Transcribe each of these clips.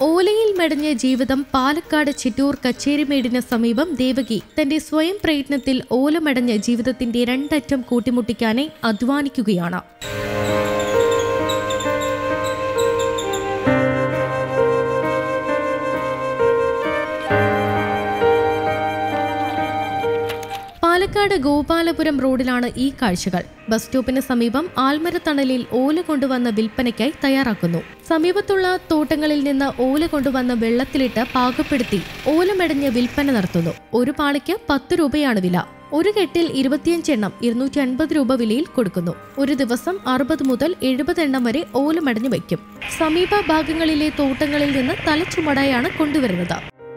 ഓലയിൽ മെടഞ്ഞ ജീവിതം പാലക്കാട് ചിറ്റൂർ കച്ചേരിമേടിന് സമീപം ദേവകി തന്റെ സ്വയം പ്രയത്നത്തിൽ ഓലമെടഞ്ഞ ജീവിതത്തിന്റെ രണ്ടറ്റം കൂട്ടിമുട്ടിക്കാനായി അധ്വാനിക്കുകയാണ് പാലക്കാട് ഗോപാലപുരം റോഡിലാണ് ഈ കാഴ്ചകൾ ബസ് സ്റ്റോപ്പിന് സമീപം ആൽമരത്തണലിൽ ഓല കൊണ്ടുവന്ന വിൽപ്പനയ്ക്കായി തയ്യാറാക്കുന്നു സമീപത്തുള്ള തോട്ടങ്ങളിൽ നിന്ന് ഓല കൊണ്ടുവന്ന് വെള്ളത്തിലിട്ട് പാകപ്പെടുത്തി ഓലമെടഞ്ഞ് വിൽപ്പന നടത്തുന്നു ഒരു പാളിക്ക് പത്ത് രൂപയാണ് വില ഒരു കെട്ടിൽ ഇരുപത്തിയഞ്ചെണ്ണം ഇരുന്നൂറ്റി അൻപത് രൂപ വിലയിൽ കൊടുക്കുന്നു ഒരു ദിവസം അറുപത് മുതൽ എഴുപത് എണ്ണം വരെ ഓലമടഞ്ഞു വയ്ക്കും സമീപ ഭാഗങ്ങളിലെ തോട്ടങ്ങളിൽ നിന്ന് തലച്ചുമടായാണ് കൊണ്ടുവരുന്നത്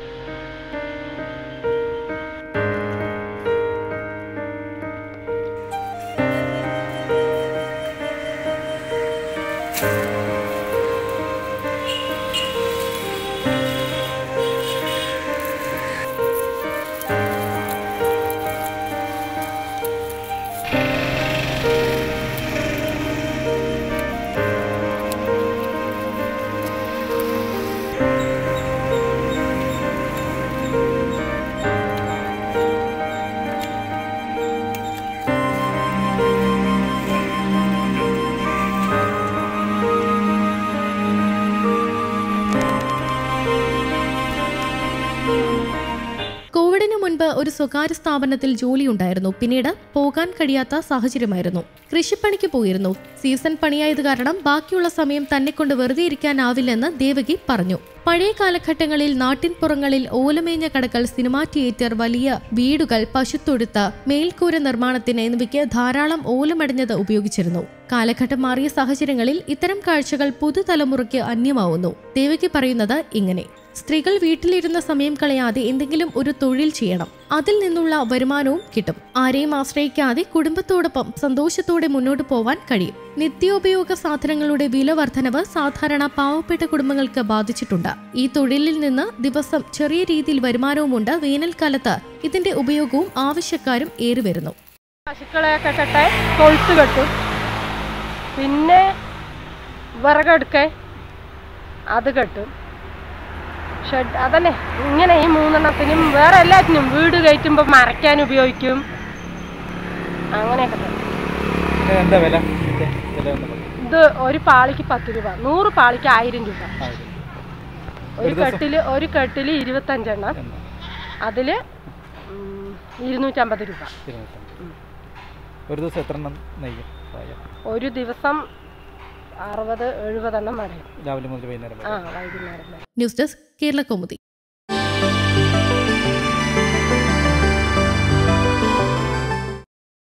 കോവിഡിന് മുൻപ് ഒരു സ്വകാര്യ സ്ഥാപനത്തിൽ ജോലിയുണ്ടായിരുന്നു പിന്നീട് പോകാൻ കഴിയാത്ത സാഹചര്യമായിരുന്നു കൃഷിപ്പണിക്ക് പോയിരുന്നു സീസൺ പണിയായത് കാരണം ബാക്കിയുള്ള സമയം തന്നെ കൊണ്ട് വെറുതെ ഇരിക്കാനാവില്ലെന്ന് ദേവകി പറഞ്ഞു പഴയ കാലഘട്ടങ്ങളിൽ നാട്ടിൻപുറങ്ങളിൽ ഓലമേഞ്ഞ കടകൾ സിനിമാ തിയേറ്റർ വലിയ വീടുകൾ പശുത്തൊഴുത്ത് മേൽക്കൂര നിർമ്മാണത്തിന് എന്നിവയ്ക്ക് ധാരാളം ഓലമടഞ്ഞത് ഉപയോഗിച്ചിരുന്നു കാലഘട്ടം മാറിയ സാഹചര്യങ്ങളിൽ ഇത്തരം കാഴ്ചകൾ പുതുതലമുറയ്ക്ക് അന്യമാവുന്നു ദേവകി പറയുന്നത് ഇങ്ങനെ സ്ത്രീകൾ വീട്ടിലിരുന്ന സമയം കളയാതെ എന്തെങ്കിലും ഒരു തൊഴിൽ ചെയ്യണം അതിൽ നിന്നുള്ള വരുമാനവും കിട്ടും ആരെയും ആശ്രയിക്കാതെ കുടുംബത്തോടൊപ്പം സന്തോഷത്തോടെ മുന്നോട്ട് പോവാൻ കഴിയും നിത്യോപയോഗ സാധനങ്ങളുടെ വില വർധനവ് സാധാരണ പാവപ്പെട്ട കുടുംബങ്ങൾക്ക് ബാധിച്ചിട്ടുണ്ട് ഈ തൊഴിലിൽ നിന്ന് ദിവസം ചെറിയ രീതിയിൽ വരുമാനവുമുണ്ട് വേനൽക്കാലത്ത് ഇതിന്റെ ഉപയോഗവും ആവശ്യക്കാരും ഏറി വരുന്നു പശുക്കളെയൊക്കെ കെട്ടെ കൊളുത്ത് കെട്ടും പിന്നെ വിറകെടുക്കെ അത് കെട്ടും ഷെഡ് അതന്നെ ഇങ്ങനെ ഈ മൂന്നെണ്ണത്തിനും വേറെ എല്ലാറ്റിനും വീട് കയറ്റുമ്പോൾ മറയ്ക്കാൻ ഉപയോഗിക്കും അങ്ങനെയൊക്കെ തന്നെ ഇതിന് എന്താ വില ഇതിന്റെ വില ഒന്ന് പറയൂ. ഇത് ഒരു പാളിക്ക് പത്ത് രൂപ നൂറ് പാളിക്ക് ആയിരം രൂപ ആ, ഇത്. ഒരു കെട്ടിൽ ഒരു കെട്ടിൽ ഇരുപത്തഞ്ചെണ്ണം എന്താ? അതിൽ ഇരുന്നൂറ്റമ്പത് രൂപ ഇരുന്നൂറ്റമ്പത്. ഒരു ദിവസം എത്ര എണ്ണം നെയ്യും പായ? ഒരു ദിവസം അറുപത് എഴുപതെണ്ണം വരെ രാവിലെ മുതൽ വൈകുന്നേരം വരെ ആ വൈകുന്നേരം വരെ ന്യൂസ് ഡെസ്ക് കേരള കൗമുദി